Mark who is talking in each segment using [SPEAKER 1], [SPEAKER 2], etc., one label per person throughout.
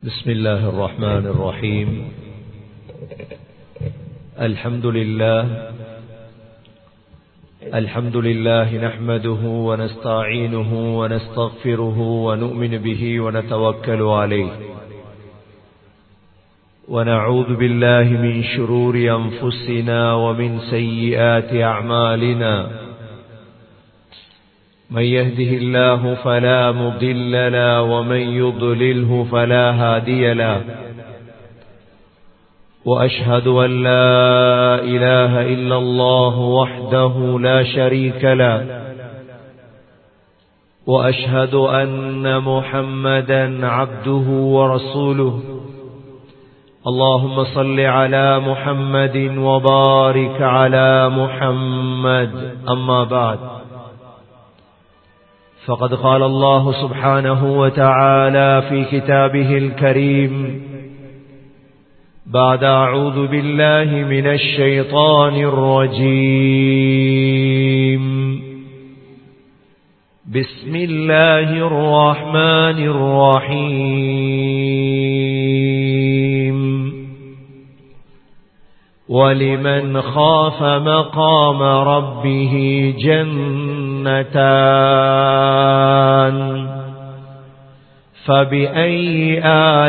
[SPEAKER 1] بسم الله الرحمن الرحيم الحمد لله الحمد لله نحمده ونستعينه ونستغفره ونؤمن به ونتوكل عليه ونعوذ بالله من شرور أنفسنا ومن سيئات أعمالنا من يهده الله فلا مضل له ومن يضلله فلا هادي له وأشهد أن لا إله إلا الله وحده لا شريك له وأشهد أن محمدا عبده ورسوله اللهم صل على محمد وبارك على محمد أما بعد فقد قال الله سبحانه وتعالى في كتابه الكريم بعد أعوذ بالله من الشيطان الرجيم بسم الله الرحمن الرحيم ولمن خاف مقام ربه جنتان فبأي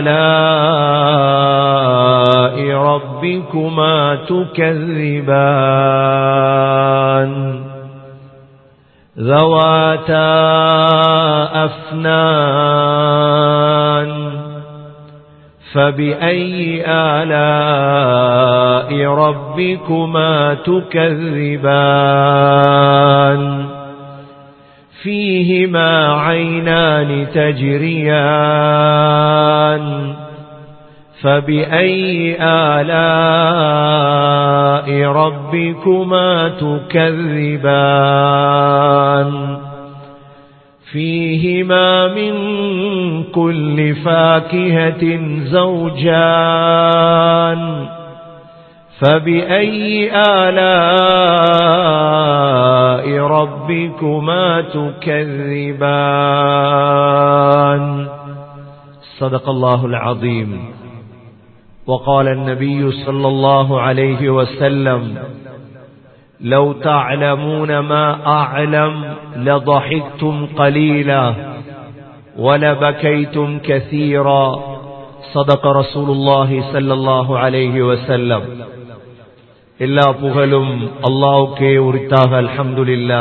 [SPEAKER 1] آلاء ربكما تكذبان ذواتا أفنان فبأي آلاء ربكما تكذبان فيهما عينان تجريان فبأي آلاء ربكما تكذبان فيهما من كل فاكهة زوجان فبأي آلاء ربكما تكذبان صدق الله العظيم وقال النبي صلى الله عليه وسلم لو تعلمون ما أعلم لضحكتم قليلا ولبكيتم كثيرا صدق رسول الله صلى الله عليه وسلم எல்லா புகழும் அல்லாவுக்கே உரித்தாக அல்ஹம்துலில்லா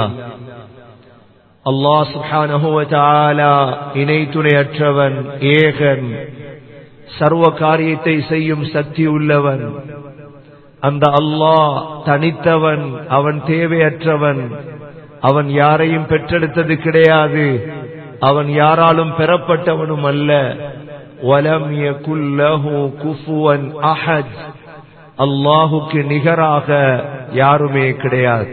[SPEAKER 1] அல்லாஹ் சுப்ஹானஹு வ தஆலா இணை துணையற்றவன் ஏகன் சர்வ காரியத்தை செய்யும் சக்தி உள்ளவன் அந்த அல்லாஹ் தனித்தவன் அவன் தேவையற்றவன் அவன் யாரையும் பெற்றெடுத்தது கிடையாது அவன் யாராலும் பெறப்பட்டவனும் அல்ல வலம் யகுல்லஹு குஃபுவன் அஹத் அல்லாஹுக்கு நிகராக யாருமே கிடையாது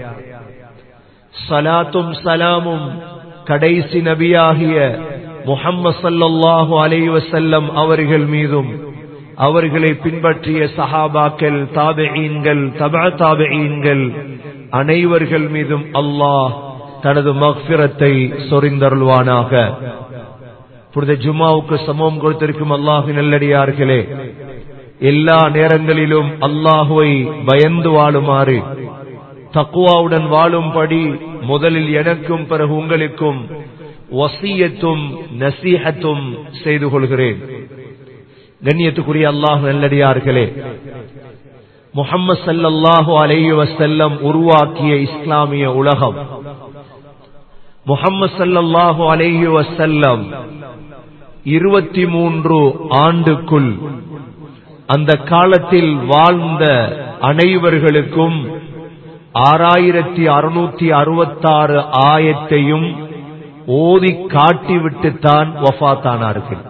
[SPEAKER 1] சலாத்தும் சலாமும் கடைசி நபியாகிய முஹம்மது சல்லல்லாஹு அலைஹி வஸல்லம் அவர்கள் மீதும் அவர்களை பின்பற்றிய சஹாபாக்கள் தாபெயீன்கள் தபா தாபெயீன்கள் அனைவர்கள் மீதும் அல்லாஹ் தனது மக்பிரத்தை சொரிந்தருள்வானாக புனித ஜும்மாவுக்கு சமம் கொடுத்திருக்கும் அல்லாஹு நல்லடியார்களே எல்லா நேரங்களிலும் அல்லாஹுவை பயந்து வாழுமாறு தக்குவாவுடன் வாழும்படி முதலில் எனக்கும் பிறகு உங்களுக்கும் வசியத்தும் நசீகத்தும் செய்து கொள்கிறேன் கண்ணியத்துக்குரிய அல்லாஹ் நல்லடியார்களே முகம்மது சல்லல்லாஹு அலைஹி வசல்லம் உருவாக்கிய இஸ்லாமிய உலகம் முகம்மது சல்லல்லாஹு அலைஹி வசல்லம் இருபத்தி மூன்று ஆண்டுக்குள் அந்த காலத்தில் வாழ்ந்த அனைவர்களுக்கும் ஆறாயிரத்தி அறுநூத்தி அறுபத்தாறு ஆயத்தையும் ஓதி காட்டிவிட்டுத்தான் வஃத்தானார்கள்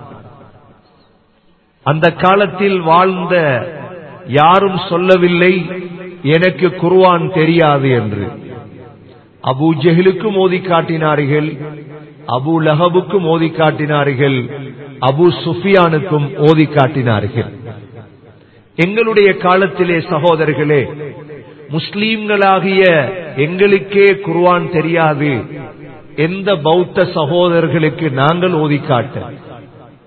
[SPEAKER 1] அந்த காலத்தில் வாழ்ந்த யாரும் சொல்லவில்லை எனக்கு குர்வான் தெரியாது என்று அபு ஜெஹிலுக்கும் ஓதி காட்டினார்கள் அபு லஹபுக்கும் ஓதி காட்டினார்கள் அபு சுஃபியானுக்கும் ஓதி காட்டினார்கள் எங்களுடைய காலத்திலே சகோதரர்களே முஸ்லீம்களாகிய எங்களுக்கே குர்வான் தெரியாது எந்த பௌத்த சகோதரர்களுக்கு நாங்கள் ஓதி காட்ட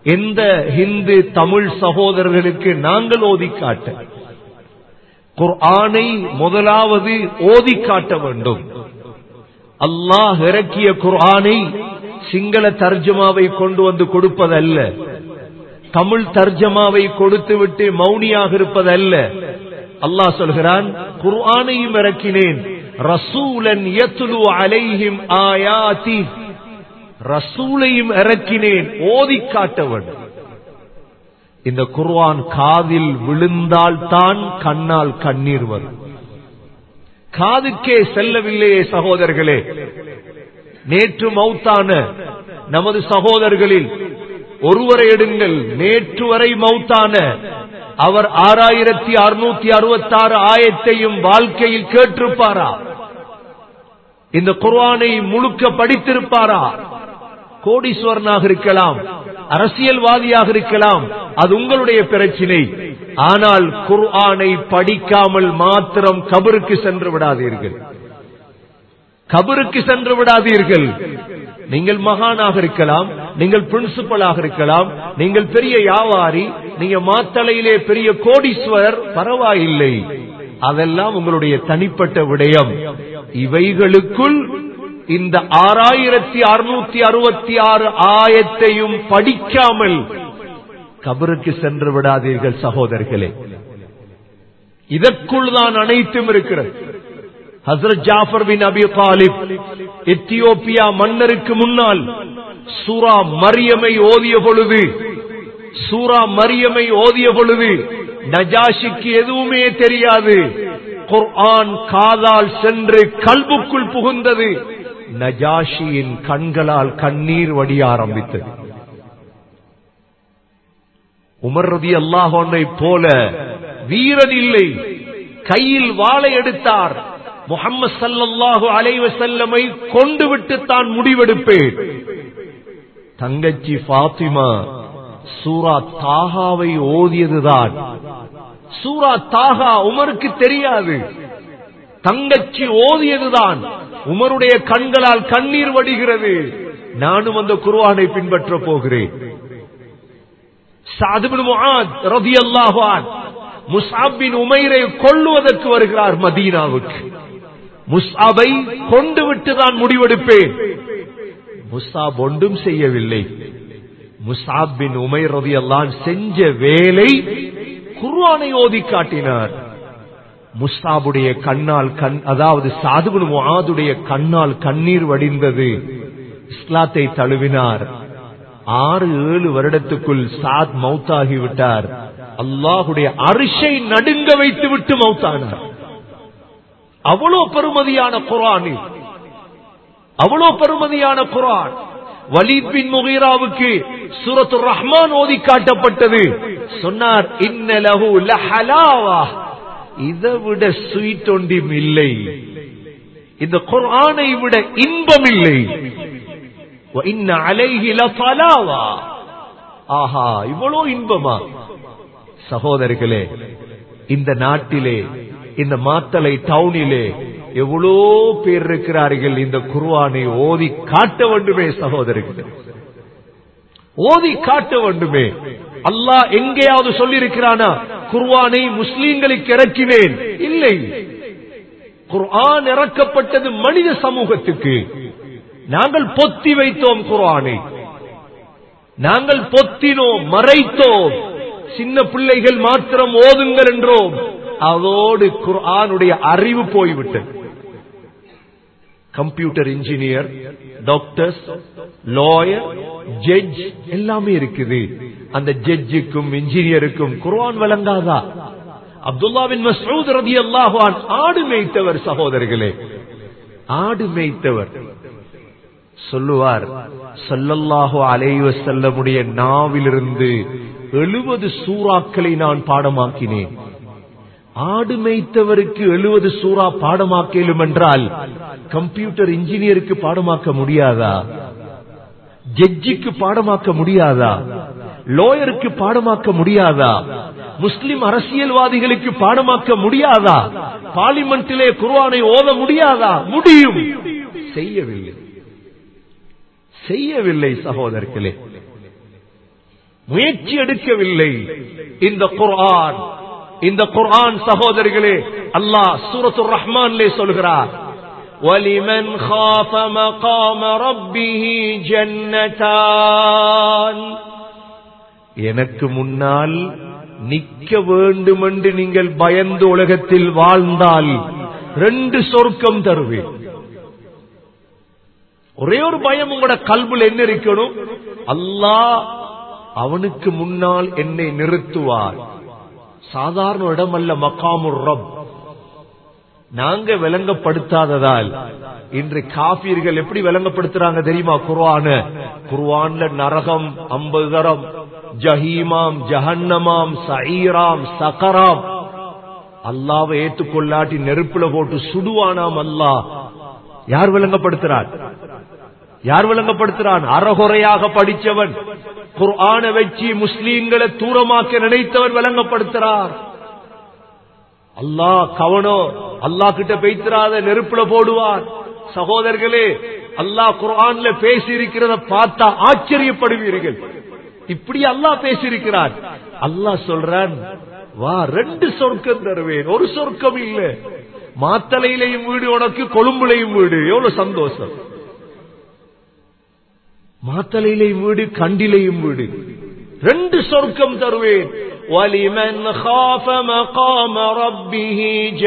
[SPEAKER 1] எந்த ஹிந்து தமிழ் சகோதரர்களுக்கு நாங்கள் ஓதி காட்ட குர்ஆனை முதலாவது ஓதி காட்ட வேண்டும் அல்லாஹ் இறக்கிய குர்ஆனை சிங்கள தர்ஜமாவை கொண்டு வந்து கொடுப்பதல்ல தமிழ் தர்ஜமாவை கொடுத்துவிட்டு மௌனியாக இருப்பதல்ல அல்லாஹ் சொல்கிறான் குர்ஆனையும் இறக்கினேன் ரசூலன் யத்லு அலைஹிம் ஆயாதி ரசூலையும் இறக்கினேன் ஓதி காட்ட வேண்டும் இந்த குர்ஆன் காதில் விழுந்தால்தான் கண்ணால் கண்ணீர் வரும் காதுக்கே செல்லவில்லையே சகோதரர்களே நேற்று மௌத்தான நமது சகோதரர்களில் ஒருவரை எடுங்கள் நேற்று வரை மௌத்தான அவர் ஆறாயிரத்தி அறுநூத்தி அறுபத்தாறு ஆயத்தையும் வாழ்க்கையில் கேட்டிருப்பாரா இந்த குர்ஆனை முழுக்க படித்திருப்பாரா கோடீஸ்வரனாக இருக்கலாம் அரசியல்வாதியாக இருக்கலாம் அது உங்களுடைய பிரச்சினை ஆனால் குர்ஆனை படிக்காமல் மாத்திரம் கபருக்கு சென்று விடாதீர்கள் கபருக்கு சென்று விடாதீர்கள் நீங்கள் மகானாக இருக்கலாம் நீங்கள் பிரின்சிபலாக இருக்கலாம் நீங்கள் பெரிய வியாபாரி நீங்க மாத்தளையிலே பெரிய கோடீஸ்வரர் பரவாயில்லை அதெல்லாம் உங்களுடைய தனிப்பட்ட விடயம் இவைகளுக்குள் இந்த ஆறாயிரத்தி அறுநூத்தி அறுபத்தி ஆறு ஆயத்தையும் படிக்காமல் கபருக்கு சென்று விடாதீர்கள் சகோதரர்களே இதற்குள் தான் அனைத்தும் இருக்கிறது ஹசரத் ஜாஃபர் பின் அபி தாலிப் எத்தியோப்பியா மன்னருக்கு முன்னால் சூரா மரியமை ஓதிய பொழுது சூரா மரியமை ஓதிய பொழுது நஜாஷிக்கு எதுவுமே தெரியாது குர்ஆன் காதால் சென்று கல்புக்குள் புகுந்தது நஜாஷியின் கண்களால் கண்ணீர் வடிய ஆரம்பித்தது உமர் ரதி அல்லாஹோனை போல வீரன் இல்லை கையில் வாளை எடுத்தார் முகம்மது சல்லல்லாஹு அலைவ செல்லமை கொண்டு விட்டு தான் முடிவெடுப்பேன் தங்கச்சி பாத்திமா சூரா தாகாவை ஓதியதுதான் சூரா தாகா உமருக்கு தெரியாது தங்கச்சி ஓதியதுதான் உமருடைய கண்களால் கண்ணீர் வடிகிறது நானும் அந்த குர்ஆனை பின்பற்ற போகிறேன் முசாபின் உமைரை கொள்ளுவதற்கு வருகிறார் மதீனாவுக்கு முசாபை கொண்டு விட்டு தான் முடிவெடுப்பேன் முசாப் ஒன்றும் செய்யவில்லை முசாபின் உமை ரவி எல்லாம் செஞ்ச வேலை குர்ஆனை ஓதி காட்டினார் முஸ்தாபுடைய கண்ணால் கண் அதாவது சாதுபுன் முஆதுடைய கண்ணால் கண்ணீர் வடிந்தது இஸ்லாத்தை தழுவினார் ஆறு ஏழு வருடத்துக்குள் சாத் மௌத்தாகி விட்டார் அல்லாஹுடைய அரிசை நடுங்க வைத்து விட்டு மௌத்தானார் அவ்வளோ பெருமதியான குரான் அவ்வளோ பெருமதியான குரான் வலீத் பின் முகீராவுக்கு சூரத்து ரஹ்மான் ஓதி காட்டப்பட்டது சொன்னார் இன்னலஹு லஹலாவா இதை விட ஸ்வீட் ஒன்றும் இல்லை இந்த குர்ஆனை விட இன்பம் இல்லை இன்ன அலைஹி லஃபலாவா ஆஹா இவ்வளோ இன்பமா சகோதரர்களே இந்த நாட்டிலே இந்த மாத்தலை டவுனிலே எவ்வளோ பேர் இருக்கிறார்கள் இந்த குர்ஆனை ஓதி காட்ட வேண்டுமே சகோதரர்களே ஓதி காட்ட வேண்டுமே அல்லாஹ் எங்கேயாவது சொல்லியிருக்கிறானா குர்ஆனை முஸ்லீம்களுக்கு இறக்கினேன் இல்லை குர்ஆன் இறக்கப்பட்டது மனித சமூகத்துக்கு நாங்கள் பொத்தி வைத்தோம் குர்ஆனை நாங்கள் பொத்தினோம் மறைத்தோம் சின்ன பிள்ளைகள் மாத்திரம் ஓதுங்கள் என்றோம் அதோடு குர்ஆனுடைய அறிவு போய்விட்டது computer engineer doctors lawyer judge எல்லாமே இருக்குது அந்த ஜட்ஜுக்கும் இன்ஜினியருக்கும் குர்ஆன் வழங்காதா அப்துல்லாவின் மசூத் ரதி அல்லாஹான் ஆடு மேய்த்தவர் சகோதரர்களே ஆடு மேய்த்தவர் சொல்லுவார் சொல்லல்லாஹு அலைவ செல்லமுடைய நாவிலிருந்து எழுபது சூறாக்களை நான் பாடமாக்கினேன் ஆடு மேய்த்தவருக்கு எழுபது சூறா பாடமாக்கலும் என்றால் கம்ப்யூட்டர் இன்ஜினியருக்கு பாடமாக்க முடியாதா ஜட்ஜிக்கு பாடமாக்க முடியாதா லோயருக்கு பாடமாக்க முடியாதா முஸ்லிம் அரசியல்வாதிகளுக்கு பாடமாக்க முடியாதா பார்லிமெண்டிலே குர்ஆனை ஓத முடியாதா முடியும் செய்யவில்லை செய்யவில்லை சகோதரர்களே முயற்சி எடுக்கவில்லை இந்த குர்ஆன் இந்த குர்ஆன் சகோதரிகளே அல்லாஹ் சூரத்துர் ரஹ்மான்லே சொல்கிறார் وَلِمَنْ خَافَ مَقَامَ رَبِّهِ جَنَّتَانِ எனக்கு முன்னால் நிக்க வேண்டும் என்று நீங்கள் பயந்து உலகத்தில் வாழ்ந்தால் ரெண்டு சொர்க்கம் தருவேன் ஒரே ஒரு பயம் உங்களோட கல்வில என்ன இருக்கணும் அல்லாஹ் அவனுக்கு முன்னால் என்னை நிறுத்துவார் சாதாரண இடமல்ல மக்காமுர் ரப் நாங்க விளங்கப்படுத்தாததால் இன்று காபீர்கள் எப்படி விளங்கப்படுத்துறாங்க தெரியுமா குர்ஆன குர்ஆன்ல நரகம் ஐம்பது தரம் ஜஹீமாம் ஜஹன்னமாம் சஈராம் சகராம் அல்லாவை ஏத்துக்கொள்ளாட்டி நெருப்புல போட்டு சுடுவானாம் அல்லாஹ் யார் விளங்கப்படுத்துறார் யார் விளங்கப்படுத்துறான் அறகுறையாக படிச்சவன் குர்ஆன வச்சு முஸ்லீம்களை தூரமாக்க நினைத்தவன் விளங்கப்படுத்துறார் அல்லாஹ் கவனோ அல்லாஹ் கிட்ட பேய்த்திராத நெருப்புல போடுவார் சகோதரர்களே அல்லாஹ் குர்ஆன்ல பேசி இருக்கிறத பார்த்தா ஆச்சரியப்படுவீர்கள் இப்படி அல்லாஹ் பேசியிருக்கிறான் அல்லாஹ் சொல்றான் வா ரெண்டு சொர்க்கம் தருவேன் ஒரு சொர்க்கம் இல்ல மாத்தலையிலையும் வீடு உனக்கு கொழும்புலையும் வீடு எவ்வளவு சந்தோஷம் மாத்தலையிலையும் வீடு கண்டிலையும் வீடு ரெண்டு சொர்க்கம் தருவேன் وَلِمَنْ خَافَ مَقَامَ رَبِّهِ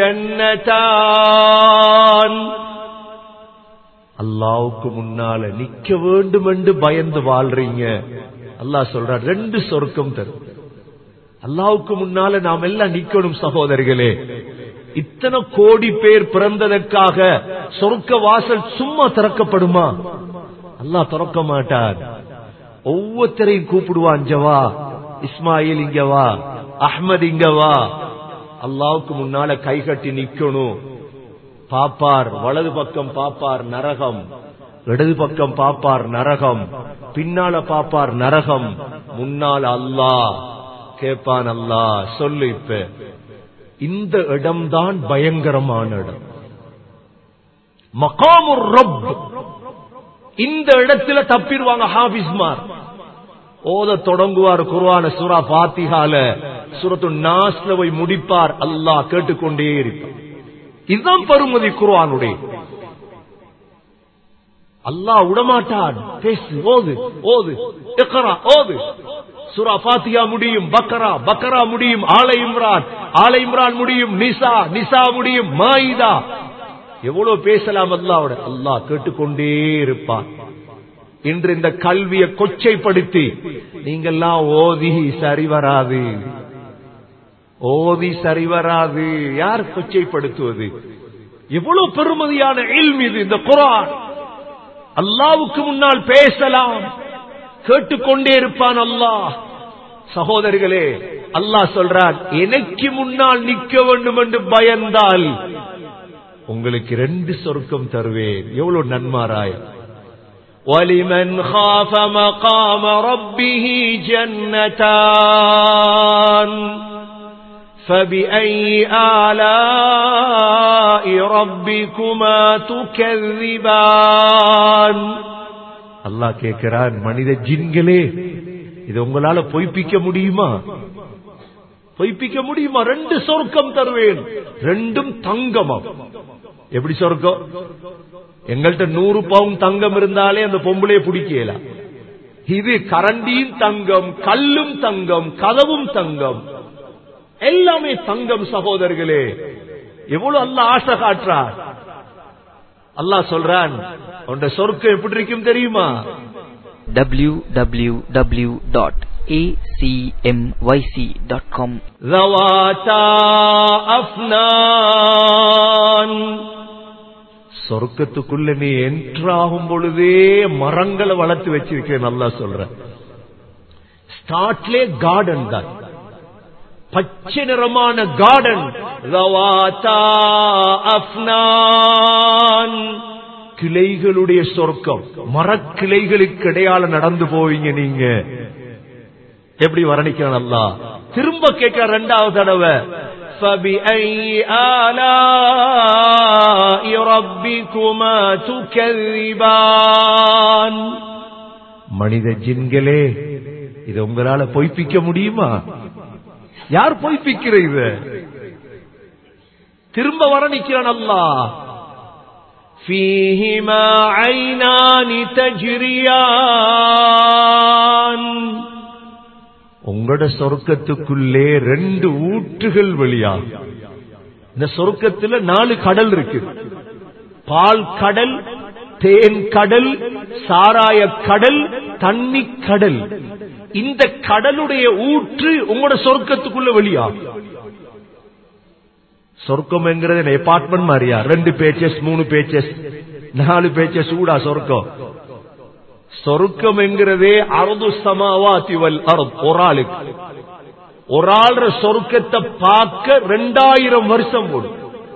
[SPEAKER 1] جَنَّتَانِ அல்லாவுக்கு முன்னால நிக்க வேண்டும் என்று பயந்து வாழ்றீங்க அல்லாஹ் சொல்றார் ரெண்டு சொர்க்கம் தரும் அல்லாவுக்கு முன்னால நாம் எல்லாம் நிக்கணும் சகோதரிகளே இத்தனை கோடி பேர் பிறந்ததற்காக சொர்க்க வாசல் சும்மா திறக்கப்படுமா அல்லாஹ் திறக்க மாட்டார் ஒவ்வொருத்தரையும் கூப்பிடுவான் ஜவா இஸ்மாயில் இங்க வா அஹ்மத் இங்க வா அல்லாவுக்கு முன்னால கை கட்டி நிக்கணும் பாப்பார் வலது பக்கம் பாப்பார் நரகம் இடது பக்கம் பாப்பார் நரகம் பின்னால பாப்பார் நரகம் முன்னால் அல்லாஹ் கேப்பான் அல்லாஹ் சொல்லு இப்ப இந்த இடம்தான் பயங்கரமான இடம் மகாமுர் ரப் இந்த இடத்துல தப்பிடுவாங்க ஹாபிஸ்மார் ஓத தொடங்குவார் குர்ஆன சூரா பாத்திகால சூரத்து நாஸ்ல போய் முடிப்பார் அல்லாஹ் கேட்டுக்கொண்டே இருப்பார் இதுதான் பருமதி குர்ஆனுடைய அல்லாஹ் விடமாட்டான் பேசு ஓது ஓது இக்ரா ஓது சூரா ஃபாத்தியா முடியும் பக்கரா பக்கரா முடியும் ஆலை இம்ரான் ஆலை இம்ரான் முடியும் நிசா நிசா முடியும் மாயிதா எவ்வளவு பேசலாம் அல்லாவோட அல்லாஹ் கேட்டுக்கொண்டே இருப்பான் இன்று இந்த கல்வியை கொச்சைப்படுத்தி நீங்கெல்லாம் ஓதி சரி வராது ஓதி சரி வராது யார் கொச்சைப்படுத்துவது எவ்வளவு பெருமதியான இல்ம் இது இந்த குரான் அல்லாவுக்கு முன்னால் பேசலாம் கேட்டுக்கொண்டே இருப்பான் அல்லாஹ் சகோதரிகளே அல்லாஹ் சொல்றான் எனக்கு முன்னால் நிக்க வேண்டும் என்று பயந்தால் உங்களுக்கு ரெண்டு சொர்க்கம் தருவேன் எவ்வளவு நன்மாராயம் وَلِمَنْ خَافَ مَقَامَ رَبِّهِ جَنَّتَانِ فَبِأَيِّ آلَاءِ رَبِّكُمَا تُكَذِّبَانِ அல்லாஹ் கேட்கிறான் மனித ஜின்களே இது உங்களால பொய்ப்பிக்க முடியுமா பொய்ப்பிக்க முடியுமா ரெண்டு சொர்க்கம் தருவேன் ரெண்டும் தங்கமம் எப்படி சொர்க்கம் எங்கள்கிட்ட நூறு பவுன் தங்கம் இருந்தாலே அந்த பொம்பளைய பிடிக்கல இது கரண்டியும் தங்கம் கல்லும் தங்கம் கதவும் தங்கம் எல்லாமே தங்கம் சகோதரர்களே எவ்வளவு அல்ல ஆசை காட்டுறார் அல்லாஹ் சொல்றான் உன்ட சொர்க்கம் எப்படி இருக்கும் தெரியுமா
[SPEAKER 2] www.acmyc.com
[SPEAKER 1] ذواتا அஃப்னான் சொர்க்கத்துக்குள்ள நீ என்ட்ராகும் பொழுதே மரங்களை வளர்த்து வச்சிருக்கேன் நல்லா சொல்ற ஸ்டார்ட்லே கார்டன் தான் பச்சை நிறமான கார்டன் ரவாத்தா அஃப்னான் கிளைகளுடைய சொர்க்கம் மரக்கிளைகளுக்கு இடையால நடந்து போவீங்க நீங்க எப்படி வர்ணிக்கிறான் அல்லா திரும்ப கேட்க ரெண்டாவது தடவை فبأي آلاء ربكما تكذبان மனித ஜின்களே இதை உங்களால பொய்ப்பிக்க முடியுமா யார் பொய்ப்பிக்கிற இத திரும்ப வர நிக்கிறான் அல்லாஹ் فيهما عينان تجريان உங்களோட சொர்க்கத்துக்குள்ளே ரெண்டு ஊற்றுகள் வெளியா இந்த சொர்க்கத்துல நாலு கடல் இருக்கு பால் கடல் தேன் கடல் சாராய கடல் தண்ணி கடல் இந்த கடலுடைய ஊற்று உங்களோட சொர்க்கத்துக்குள்ள வெளியா சொர்க்கம் என்கிறது அபார்ட்மெண்ட் மாதிரியா ரெண்டு பேச்சஸ் மூணு பேச்சஸ் நாலு பேச்சஸ் ஊடா சொர்க்கம் சொர்க்கம் என்கிறதே அறுது சமாவா திவல் அறுத் ஒரு ஆளுக்கு ஒரு ஆள்ற சொர்க்கத்தை பார்க்க ரெண்டாயிரம் வருஷம் போடும்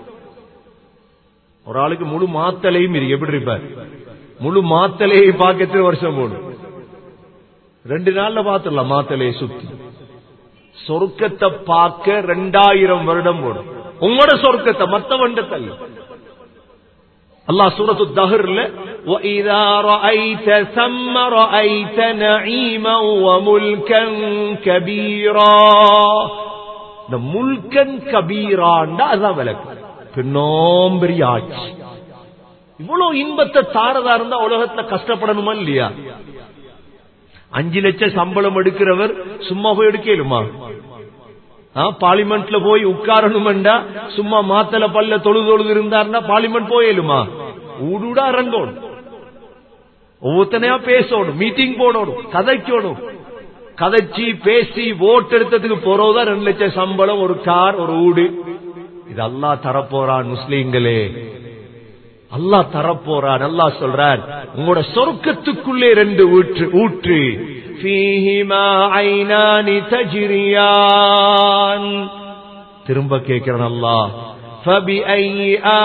[SPEAKER 1] ஒரு ஆளுக்கு முழு மாத்தலையும் இருக்கு எப்படி இருப்பார் முழு மாத்தலையை பார்க்க எத்தனை வருஷம் போடும் ரெண்டு நாள்ல பாத்துடலாம் மாத்தலையை சுத்தி சொர்க்கத்தை பார்க்க ரெண்டாயிரம் வருடம் போடும் உங்களோட சொர்க்கத்தை மத்த வண்டத்தல்ல அல்லாஹ் சூரத்து தஹர்ல وَإِذَا رَأَيْتَ ثَمَّ رَأَيْتَ نَعِيمًا وَمُلْكًا كَبِيرًا இந்த முல்கன் கபீராண்டா அதான் விளக்கு பின்னோம்பெரிய ஆட்சி இவ்வளவு இன்பத்தை தாரதா இருந்தா உலகத்துல கஷ்டப்படணுமா இல்லையா அஞ்சு லட்சம் சம்பளம் எடுக்கிறவர் சும்மா போய் எடுக்கலுமா பார்லிமெண்ட்ல போய் உட்காரணும்டா சும்மா மாத்தல பல்ல தொழுது தொழுது இருந்தாருன்னா பார்லிமெண்ட் போயலுமா ஊடுடா இறங்கணும் ஒவ்வொருத்தனையா பேசணும் மீட்டிங் போடணும் கதைக்கணும் கதைச்சி பேசி ஓட்டு எடுத்ததுக்கு போறதுதான் ரெண்டு லட்சம் சம்பளம் ஒரு கார் ஒரு ஊடு இது அல்லா தரப்போறான் முஸ்லீம்களே அல்லா தரப்போறான் அல்லா சொல்றான் உங்களோட சொர்க்கத்துக்குள்ளே ரெண்டு ஊற்று ஊற்று فيهما عينان تجريان திரும்ப கேட்கிறான் அல்லாஹ் فبأي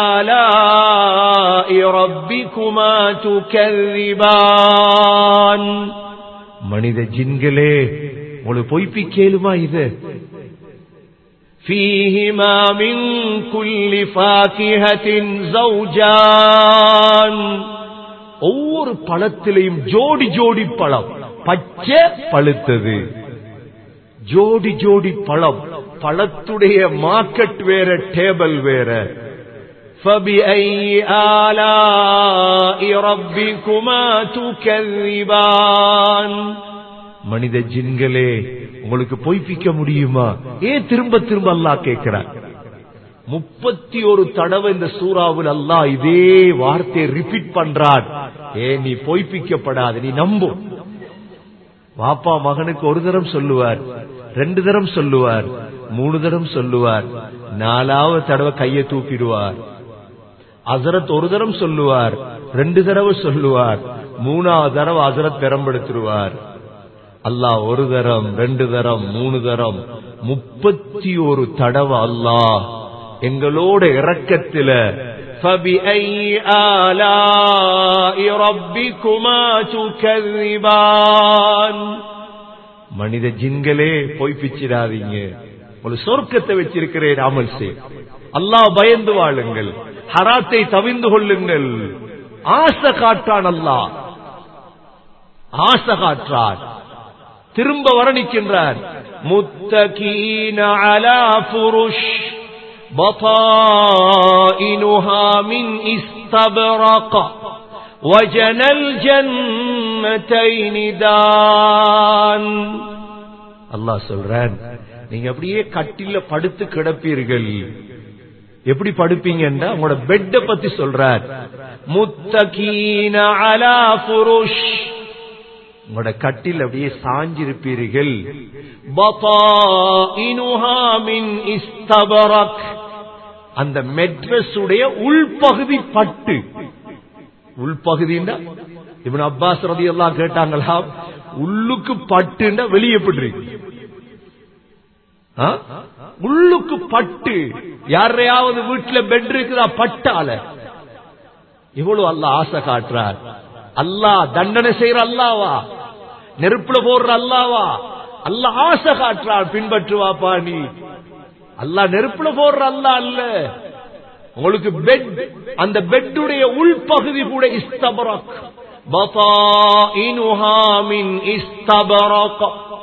[SPEAKER 1] آلاء ربكما تكذبان மனித ஜின்களே உங்களுக்கு பொய்ப்பிக்கேலுமா இது فيهما من كل فاكهة زوجان ஒவ்வொரு பழத்திலையும் ஜோடி ஜோடி பழம் பச்சை பழுத்தது ஜோடி ஜோடி பழம் பழத்துடைய மார்க்கெட் வேற டேபிள் வேற فبأي آلاء ربكما تكذبان மனித ஜின்களே உங்களுக்கு பொய்ப்பிக்க முடியுமா ஏன் திரும்ப திரும்ப அல்லாஹ் கேட்கிறார் முப்பத்தி ஒரு தடவை இந்த சூறாவில் அல்லாஹ் இதே வார்த்தையை ரிப்பீட் பண்றான் ஏ நீ பொய்ப்பிக்கப்படாது நீ நம்பும் வாப்பா மகனுக்கு ஒரு தரம் சொல்லுவார் ரெண்டு தரம் சொல்லுவார் மூணு தரம் சொல்லுவார் நாலாவது தடவை கையை தூக்கிடுவார் அசரத் ஒரு தரம் சொல்லுவார் ரெண்டு தடவை சொல்லுவார் மூணாவது தடவை அசரத் பெரம்பெடுத்துருவார் அல்லாஹ் ஒரு தரம் ரெண்டு தரம் மூணு தரம் முப்பத்தி ஒரு தடவை அல்லாஹ் எங்களோட இறக்கத்தில فبأي آلاء ربكما تكذبان மனித ஜின்களே பொய்ப்பிச்சிடாதீங்க ஒரு சொர்க்கத்தை வச்சிருக்கிறேன் அமல் செய் அல்லாஹ் பயந்து வாழுங்கள் ஹராத்தை தவிந்து கொள்ளுங்கள் ஆசை காட்டான் அல்லாஹ் ஆசை காற்றான் திரும்ப வரணிக்கின்றார் முத்தகீன அலா புருஷ் بطائنها من استبرق وجنى الجنتين دان அல்லாஹ் சொல்றான் நீங்க அப்படியே கட்டில படுத்து கிடப்பீர்கள் எப்படி படுப்பீங்கன்னா உங்களோட பெட்ட பத்தி சொல்றார் முத்தகீன அலா புருஷ் உங்களோட கட்டில் அப்படியே சாஞ்சிருப்பீர்கள் அந்த மெட்ரஸ் உடைய உள்பகுதி பட்டு உள்பகுதின்னா இவன் அப்பாஸ் ரதி எல்லாம் கேட்டாங்களா உள்ளுக்கு பட்டுன்னா வெளியே எப்படி உள்ளுக்கு பட்டு யாரையாவது வீட்டுல பெட் இருக்குதா பட்டால எவ்வளவு அல்ல ஆசை காட்டுறார் அல்லாஹ் தண்டனை செய்யற அல்லாவா நெருப்புல போடுற அல்லாவா அல்ல ஆசை காட்டுறான் பின்பற்றுவாப்பா நீ அல்லா நெருப்புல போடுற அல்லா அல்ல உங்களுக்கு பெட் அந்த பெட்டுடைய உள்பகுதி கூட இஸ்தபரக் بطائنها من استبرق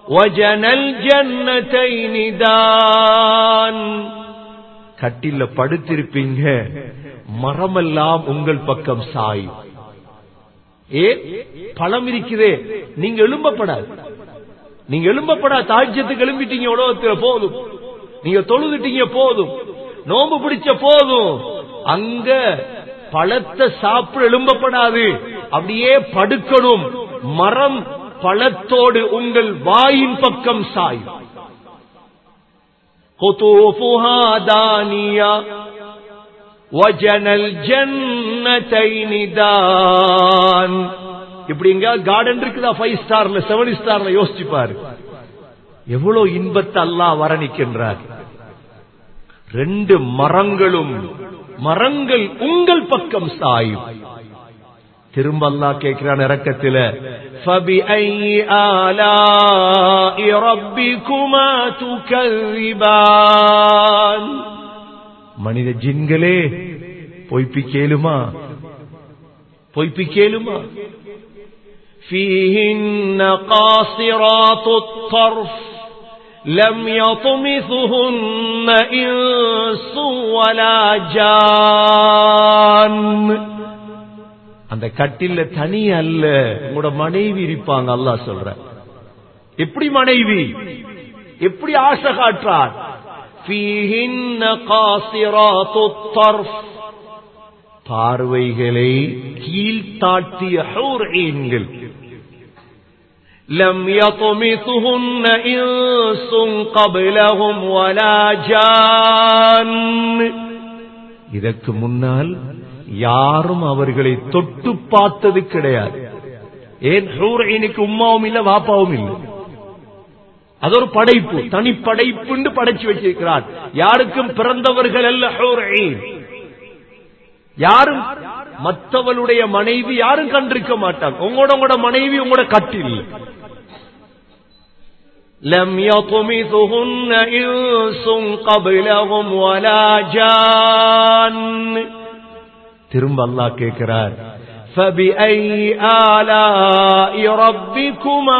[SPEAKER 1] وجنى الجنتين دان கட்டில படுத்திருப்பீங்க மரமெல்லாம் உங்கள் பக்கம் சாயும் ஏ பழம் இருக்கிறே நீங்க எழும்பப்படாது நீங்க எழும்பப்படா தாஜ்யத்துக்கு எழும்பிட்டீங்க உலகத்துல போதும் நீங்க தொழுதுட்டீங்க போதும் நோம்பு பிடிச்ச போதும் அங்க பழத்தை சாப்பிட எழும்பப்படாது அப்படியே படுக்கணும் மரம் பழத்தோடு உங்கள் வாயின் பக்கம் சாயும் قطوفها دانية وجنى الجنتين دان இப்படி எங்க கார்டன் இருக்குதா ஃபைவ் ஸ்டார்ல செவன் ஸ்டார்ல யோசிச்சு பாரு எவ்வளவு இன்பத்தை அல்லாஹ் வரணிக்கின்றார் ரெண்டு மரங்களும் மரங்கள் உங்கள் பக்கம் சாயும் திரும்ப அல்லாஹ் கேட்கிறான் இறக்கத்தில فَبِأَيِّ آلَاءِ رَبِّكُمَا تُكَذِّبَانِ மனித ஜின்களே பொய்ப்பிக்கேலுமா பொய்ப்பிக்கேலுமா فيهن قاصرات الطرف لم يطمثهن إنس ولا جان அந்த கட்டில்ல தனி அல்ல உங்களோட மனைவி இருப்பாங்க அல்லாஹ் சொல்ற எப்படி மனைவி எப்படி ஆசை காட்டுறார் فيهن قاصرات الطرف பார்வைகளை கீழ்த்தாட்டிய ஹூர்ஈன்கள் لم يطمثهن إنس قبلهم ولا جان இதற்கு முன்னால் யாரும் அவர்களை தொட்டு பார்த்தது கிடையாது ஏன் ஹூரைனுக்கு உம்மாவும் இல்ல வாப்பாவும் இல்லை அது ஒரு படைப்பு தனி படைப்புன்னு படைச்சு வச்சிருக்கிறார் யாருக்கும் பிறந்தவர்கள் அல்ல ஹூரைன் யாரும் மற்றவளுடைய மனைவி யாரும் கண்டிருக்க மாட்டாங்க உங்களோட உங்களோட மனைவி உங்களோட கட்டில் لم يطمثهن إنس قبلهم ولا جان திரும்ப அல்லாஹ் கேட்கிறார் فبأي آلاء ربكما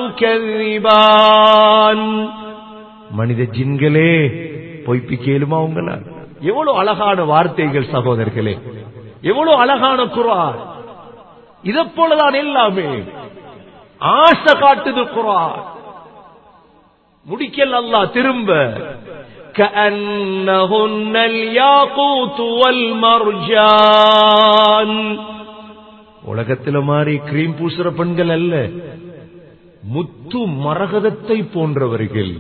[SPEAKER 1] تكذبان மனித ஜின்களே பொய்ப்பிக்கேலுமா உங்களால் எவ்வளவு அழகான வார்த்தைகள் சகோதரர்களே எவ்வளவு அழகான குரான் இதை போலதான் எல்லாமே ஆசை காட்டுது குரான் முடிக்கல் அல்லா திரும்ப كأنهن الياقوت والمرجان உலகத்தில மாறி கிரீம் பூசுற பெண்கள் அல்ல முத்து மரகதத்தை போன்றவர்கள்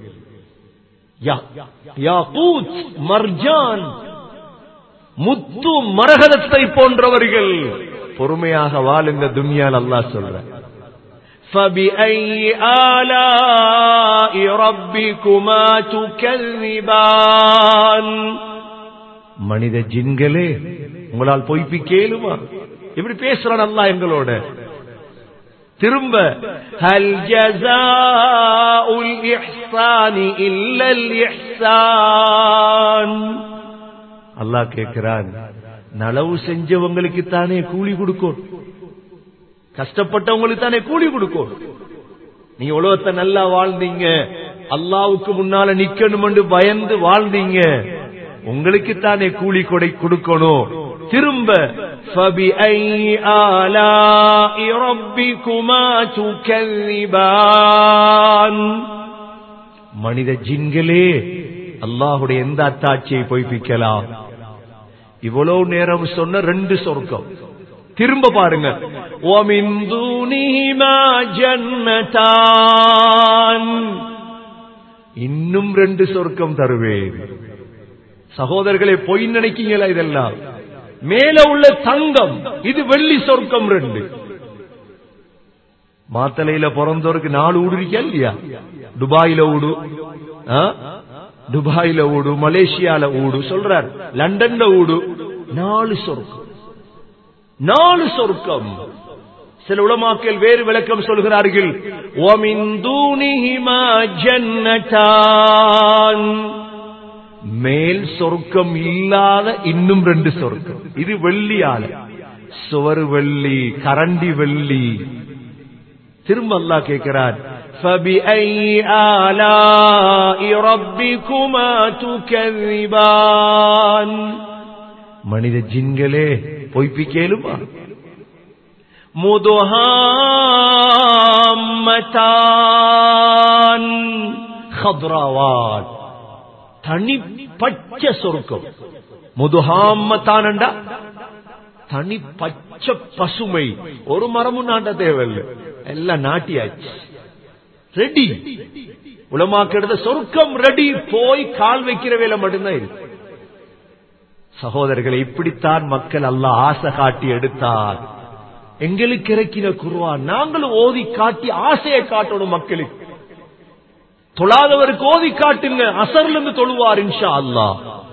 [SPEAKER 1] யாகூத் மர்ஜான் முத்து மரகதத்தை போன்றவர்கள் பொறுமையாக வாழ் இந்த துன்யால் அல்லாஹ் சொல்ற فبأي آلاء ربكما تكذبان மனித ஜின்களே உங்களால் பொய்ப்பிக்கேலுமா எப்படி பேசுறான் அல்லாஹ் எங்களோட திரும்ப ஹல் ஜஸாஉல் இஹ்சானி இல்லல் இஹ்சான் அல்லாஹ் கேட்கிறான் நலவு செஞ்சவங்களுக்கு தானே கூலி கொடுக்கும் கஷ்டப்பட்டவங்களுக்கு தானே கூலி கொடுக்கும் நீங்க உலகத்தை நல்லா வாழ்ந்தீங்க அல்லாவுக்கு முன்னால நிக்கணும் என்று பயந்து வாழ்ந்தீங்க உங்களுக்கு தானே கூலி கொடை கொடுக்கணும் திரும்ப فبأي آلاء ربكما تكذبان மனித ஜின்களே அல்லாஹுடைய எந்த அத்தாட்சியை பொய்ப்பிக்கலாம் இவ்வளவு நேரம் சொன்ன ரெண்டு சொர்க்கம் திரும்ப பாருங்க وَمِن دُونِهِمَا جَنَّتَانِ இன்னும் ரெண்டு சொர்க்கம் தருவேன் சகோதரர்களே பொய் நினைக்கீங்களா இதெல்லாம் மேல உள்ள தங்கம் இது வெள்ளி சொர்க்கம் ரெண்டு மாத்தலையில பிறந்தவருக்கு நாலு ஊடு இருக்கா இல்லையா துபாயில ஊடு ஆ? துபாயில ஊடு மலேசியால ஊடு சொல்றார் லண்டன்ல ஊடு நாலு சொர்க்கம் நாலு சொர்க்கம் சில உலமாக்கள் வேறு விளக்கம் சொல்கிறார்கள் وَمِن دُونِهِمَا جَنَّتَانِ மேல் சொர்க்கம் இல்லாத இன்னும் ரெண்டு சொர்க்கம் இது வெள்ளியால சுவர் வெள்ளி கரண்டி வெள்ளி திரும்ப அல்லாஹ் கேட்கிறார் فبأي آلاء ربكما تكذبان மனித ஜின்களே பொய்ப்பிக்கேலுமா முதுஹாமதான் ஹத்ராவான் தனி பச்சை சொர்க்கம் முதுஹாமத்தானண்டா தனி பச்சை பசுமை ஒரு மரமும் நாட்ட தேவையில்லை எல்லாம் நாட்டியாச்சு ரெடி உலமாக்கிறது சொர்க்கம் ரெடி போய் கால் வைக்கிற வேலை மட்டும்தான் இருக்கு சகோதரர்களை இப்படித்தான் மக்கள் அல்ல ஆசை காட்டி எடுத்தார் எங்களுக்கு இறக்கின குருவா நாங்களும் ஓதி காட்டி ஆசையை காட்டணும் மக்களுக்கு தொழாதவருக்கு ஓதி காட்டுங்க அசர்ல இருந்து தொழுவார் இன்ஷா அல்லா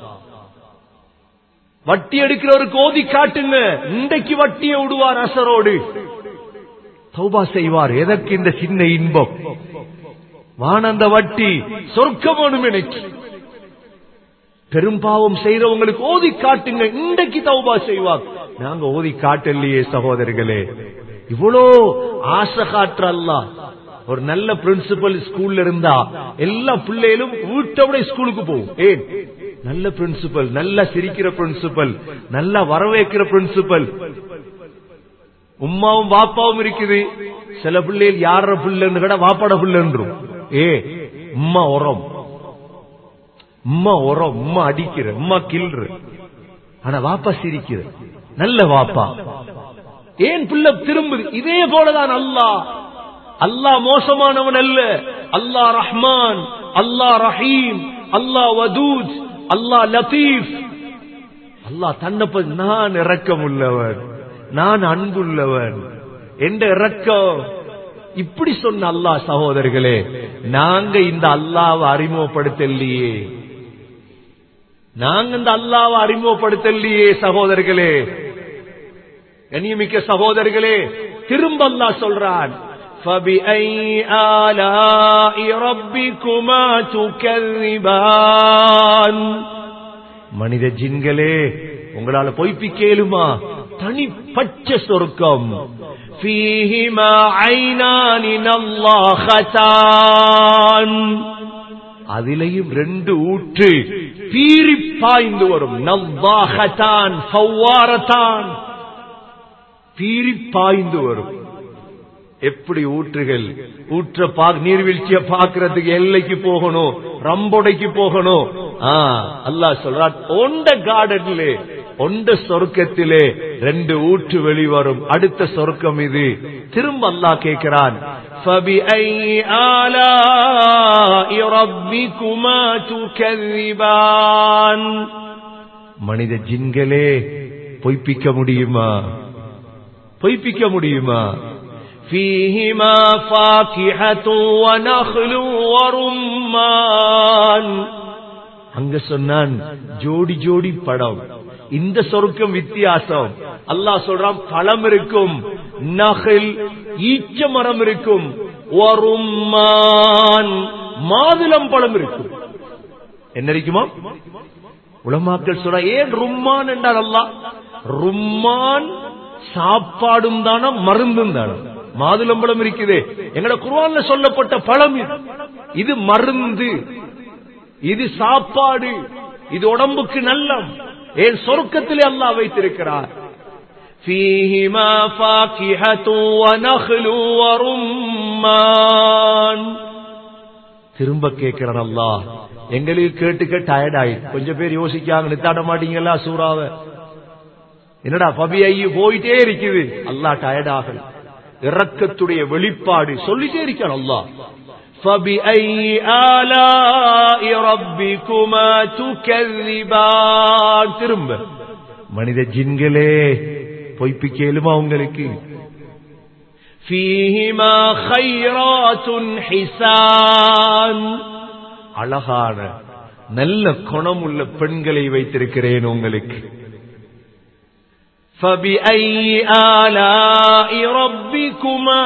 [SPEAKER 1] வட்டி எடுக்கிறவருக்கு ஓதி காட்டுங்க இன்றைக்கு வட்டியை விடுவார் அசரோடு தௌபா செய்வார் எதற்கு இந்த சின்ன இன்பம் வானந்த வட்டி சொர்க்கம் வேணும் எனக்கு பெரும்பாவம் செய்யறவங்களுக்கு ஓதி காட்டுங்க இன்றைக்கு தௌபா செய்வார் நாங்க ஓதி காட்டலையே சகோதரர்களே இவ்வளோ ஆசை காட்டுற அல்ல ஒரு நல்ல பிரின்சிபல் ஸ்கூல்ல இருந்தா எல்லா பிள்ளைகளும் வீட்டை விட ஸ்கூலுக்கு போகும் ஏன் நல்ல பிரின்சிபல் நல்ல சிரிக்கிற பிரின்சிபல் நல்ல வரவேற்கிற பிரின்சிபல் உம்மாவும் வாப்பாவும் இருக்குது சில பிள்ளைகள் யார பிள்ளைன்னு கூட வாப்பாட பிள்ளைன்றும் ஏ உம்மா உரம் உம்மா உரம் உம்மா அடிக்கிற உம்மா கில்ற ஆனா வாப்பா சிரிக்கிற நல்ல வாப்பா ஏன் பிள்ளை திரும்புது இதே போலதான் அல்லாஹ் அல்லாஹ் மோசமானவன் அல்ல அல்லாஹ் ரஹ்மான் அல்லாஹ் ரஹீம் அல்லாஹ் வதூத் அல்லாஹ் லத்தீப் அல்லாஹ் தன்னை நான் இறக்கம் உள்ளவன் நான் அன்புள்ளவன் என்ற இறக்கம் இப்படி சொன்ன அல்லாஹ் சகோதரர்களே நாங்க இந்த அல்லாவை அறிமுகப்படுத்தலையே நாங்க இந்த அல்லாவை அறிமுகப்படுத்தலையே சகோதரர்களே கண்ணியமிக்க சகோதரர்களே திரும்ப அல்லாஹ் சொல்றான் فبأي آلاء ربكما تكذبان மனித ஜின்களே உங்களால பொய்ப்பிக்கேலுமா தனி பச்சை சொர்க்கம் فيهما عينان نضاختان அதிலையும் ரெண்டு ஊற்று பீறி பாய்ந்து வரும் நவ்வாகத்தான் ஃபவ்வாரத்தான் பீறி பாய்ந்து வரும் எப்படி ஊற்றுகள் ஊற்ற பா நீர்வீழ்ச்சிய பாக்குறதுக்கு எல்லைக்கு போகணும் ரம்பொடைக்கு போகணும் அல்லாஹ் சொல்றான் ஒண்ட கார்டன்லே ஒண்ட சொர்க்கத்திலே ரெண்டு ஊற்று வெளிவரும் அடுத்த சொர்க்கம் இது திரும்ப அல்லாஹ் கேட்கிறான் فبأي آلاء ربكما تكذبان மனித ஜின்களே பொய்ப்பிக்க முடியுமா பொய்ப்பிக்க முடியுமா فيهما فاكهة ونخل ورمان அங்க சொன்னான் ஜோடி ஜோடி படம் இந்த சொர்க்கம் வித்தியாசம் அல்லாஹ் சொல்றான் பழம் இருக்கும் நகல் ஈச்ச மரம் இருக்கும் ஒருமான் மாதுளம் பழம் இருக்கும் என்ன இருக்குமா உலமாக்கள் சொல்ற ஏன் ரும்மான் என்றார் அல்லாஹ் ரும்மான் சாப்பாடும் தானே மருந்தும் தானே மாதுளம்பழம் இருக்குது எங்கட குர்ஆன்ல சொல்லப்பட்ட பழம் இது இது மருந்து இது சாப்பாடு இது உடம்புக்கு நல்லம் ஏன் சொர்க்கத்திலே அல்லாஹ் வைத்திருக்கிறார் فيهما فاكهة ونخل ورمان திரும்ப கேட்கிறான் அல்லாஹ் எங்களுக்கு கேட்டு கேட்டு டயர்ட் ஆயிடுச்சு கொஞ்சம் பேர் யோசிக்காங்க நித்தாட மாட்டீங்களா சூறாவை என்னடா பபி ஐயு போயிட்டே இருக்குது அல்லாஹ் டயர்ட் ஆகல இறக்கத்துடைய வெளிப்பாடு சொல்லிட்டே இருக்கான் அல்லாஹ் فبأي آلاء ربكما تكذبان திரும்ப மனித ஜின்களே பொய்ப்பிக்கலுமா உங்களுக்கு فيهما خيرات حسان அழகான நல்ல குணமுள்ள பெண்களை வைத்திருக்கிறேன் உங்களுக்கு فبأي آلاء ربكما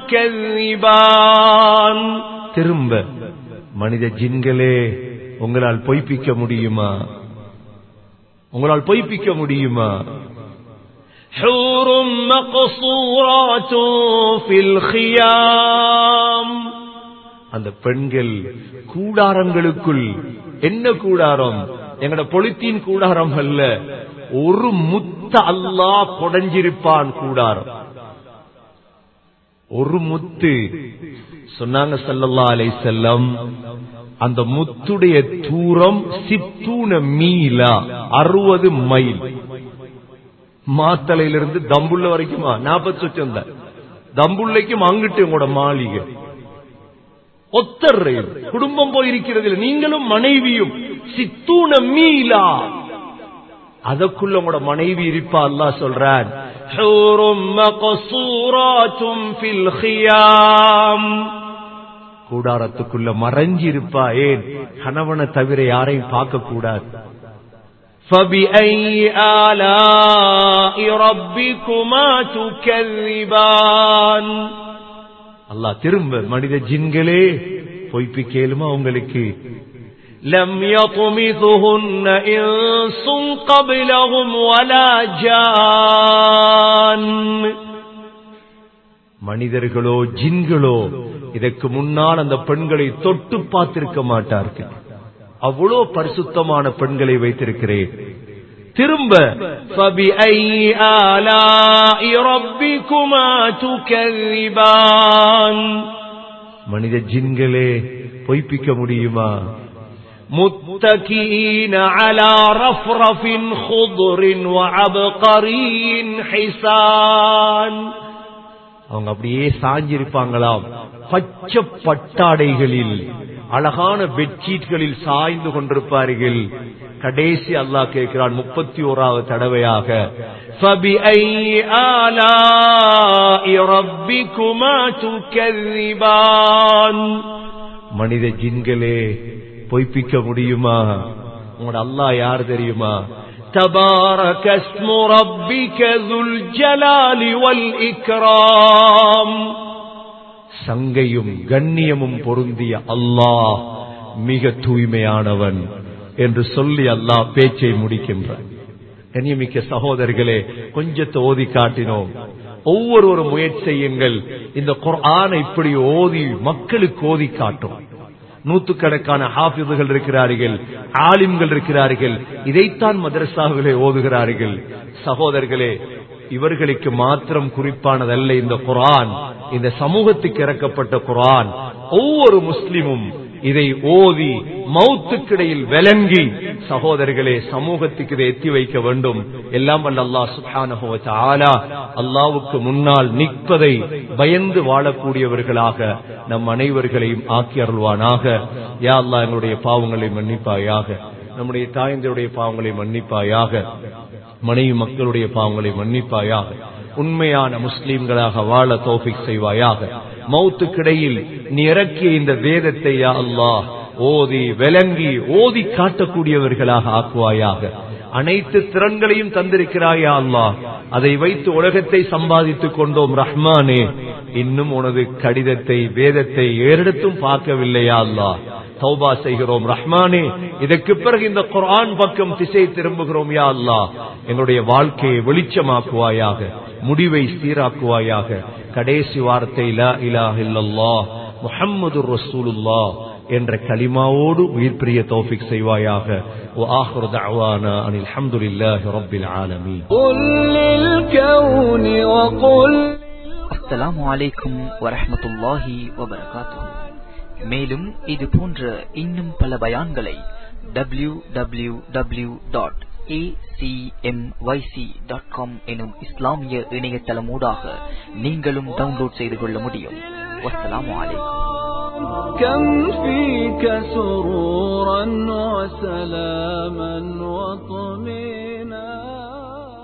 [SPEAKER 1] تكذبان திரும்ப மனித ஜின்களே உங்களால் பொய்ப்பிக்க முடியுமா உங்களால் பொய்ப்பிக்க முடியுமா
[SPEAKER 3] حور مقصورات في الخيام
[SPEAKER 1] அந்த பெண்கள் கூடாரங்களுக்குள் என்ன கூடாரம் எங்கட பொலித்தீன் கூடாரம் அல்ல ஒரு முத்த அல்லாஹ் கொடைஞ்சிருப்பான் கூடாரம் ஒரு முத்து சொன்னாங்க சல்லல்லா அலை செல்லம் அந்த முத்துடைய தூரம் சித்தூன மீலா அறுபது மைல் மாத்தலையிலிருந்து தம்புள்ள வரைக்குமா நாற்பது சொச்சம் தான் தம்புள்ளைக்கும் அங்கிட்டு உங்களோட மாளிகை ஒத்தர் குடும்பம் போயிருக்கிறது இல்லை. நீங்களும் மனைவியும் சித்தூன மீலா அதற்குள்ள உங்களோட மனைவி இருப்பா அல்லாஹ் சொல்றான்
[SPEAKER 3] حور مقصورات في الخيام
[SPEAKER 1] கூடாரத்துக்குள்ள மறைஞ்சி இருப்பா ஏன் கணவனை தவிர யாரையும் பார்க்க கூடாது
[SPEAKER 3] فبأي آلاء ربكما تكذبان
[SPEAKER 1] அல்லாஹ் திரும்ப மனித ஜின்களே பொய்ப்பிக்கேலுமா உங்களுக்கு
[SPEAKER 3] لم يطمثهن إنس قبلهم ولا جان
[SPEAKER 1] மனிதர்களோ ஜின்களோ இதற்கு முன்னால் அந்த பெண்களை தொட்டு பார்த்திருக்க மாட்டார்கள் அவ்வளோ பரிசுத்தமான பெண்களை வைத்திருக்கிறேன் திரும்ப
[SPEAKER 3] فبأي آلاء ربكما تكذبان
[SPEAKER 1] மனித ஜின்களே பொய்ப்பிக்க முடியுமா
[SPEAKER 3] متكئين على رفرف خضر وعبقري حسان
[SPEAKER 1] அவங்க அப்படியே சாஞ்சிருப்பாங்களாம் பச்சை பட்டாடைகளில் அழகான பெட்ஷீட்களில் சாய்ந்து கொண்டிருப்பார்கள் கடைசி அல்லாஹ் கேட்கிறான் முப்பத்தி ஓராவது தடவையாக
[SPEAKER 3] فبأي آلاء ربكما تكذبان
[SPEAKER 1] மனித ஜின்களே பொய்ப்பிக்க முடியுமா உங்களோட அல்லாஹ் யார் தெரியுமா
[SPEAKER 3] تبارك اسم ربك ذو الجلال والإكرام
[SPEAKER 1] சங்கையும் கண்ணியமும் பொருந்திய அல்லாஹ் மிக தூய்மையானவன் என்று சொல்லி அல்லாஹ் பேச்சை முடிக்கின்றான் கண்ணியமிக்க சகோதரர்களே கொஞ்சத்தை ஓதி காட்டினோம் ஒவ்வொரு முயற்சி செய்யுங்கள் இந்த குர்ஆனை இப்படி ஓதி மக்களுக்கு ஓதி காட்டும் நூத்துக்கணக்கான ஹாஃபிதுகள் இருக்கிறார்கள் ஆலிம்கள் இருக்கிறார்கள் இதைத்தான் மதரசாவிலே ஓதுகிறார்கள் சகோதரர்களே இவர்களுக்கு மாத்திரம் குறிப்பானதல்ல இந்த குரான் இந்த சமூகத்துக்கு இறக்கப்பட்ட குரான் ஒவ்வொரு முஸ்லிமும் இதை ஓதி மௌத்துக்கிடையில் விளங்கி சகோதரர்களே சமூகத்துக்கு இதை எத்தி வைக்க வேண்டும் எல்லாம் வல்ல அல்லாஹ் சுப்ஹானஹு வ தஆலா அல்லாஹ்வுக்கு முன்னால் நிற்பதை பயந்து வாழக்கூடியவர்களாக நம் அனைவர்களையும் ஆக்கி அருள்வானாக யா அல்லாஹ் எங்களுடைய பாவங்களை மன்னிப்பாயாக நம்முடைய தாயந்தருடைய பாவங்களை மன்னிப்பாயாக மனைவி மக்களுடைய பாவங்களை மன்னிப்பாயாக உண்மையான முஸ்லீம்களாக வாழ தோஃபிக் செய்வாயாக மௌத்துக்கிடையில் நீ இறக்கிய இந்த வேதத்தை யா அல்லாஹ் ஓதி விளங்கி ஓதி காட்டக்கூடியவர்களாக ஆக்குவாயாக அனைத்து திறன்களையும் தந்திருக்கிறாயா அல்லாஹ் அதை வைத்து உலகத்தை சம்பாதித்துக் கொண்டோம் ரஹ்மானே இன்னும் உனது கடிதத்தை வேதத்தை ஏறிடத்தும் பார்க்கவில்லையா அல்லாஹ் தௌபா செய்கிறோம் ரஹ்மானே இதற்கு பிறகு இந்த குர்ஆன் பக்கம் திசை திரும்புகிறோம் யா அல்லாஹ் எங்களுடைய வாழ்க்கையை வெளிச்சமாக்குவாயாக முடிவை சீராக்குவாயாக கடைசி வார்த்தை லா இலாஹ இல்லல்லாஹ் முஹம்மது ரசூலுல்லாஹ் என்ற கலிமாவோடு உயிர் பிரிய தௌஃபிக் செய்வாயாக وآخر دعوانا أن الحمد لله رب العالمين
[SPEAKER 3] قل للكون وقل
[SPEAKER 2] அஸ்ஸலாமு அலைக்கும் வரஹ்மத்துல்லாஹி வபரகாத்துஹு மேலும் இது போன்ற இன்னும் பல பயான்களை W W W dot dot com எனும் இஸ்லாமிய இணையதளமூடாக நீங்களும் டவுன்லோட் செய்து கொள்ள முடியும் வஸ்ஸலாமு அலைக்கும்
[SPEAKER 3] كم فيك سرورا وسلاما وطمئنا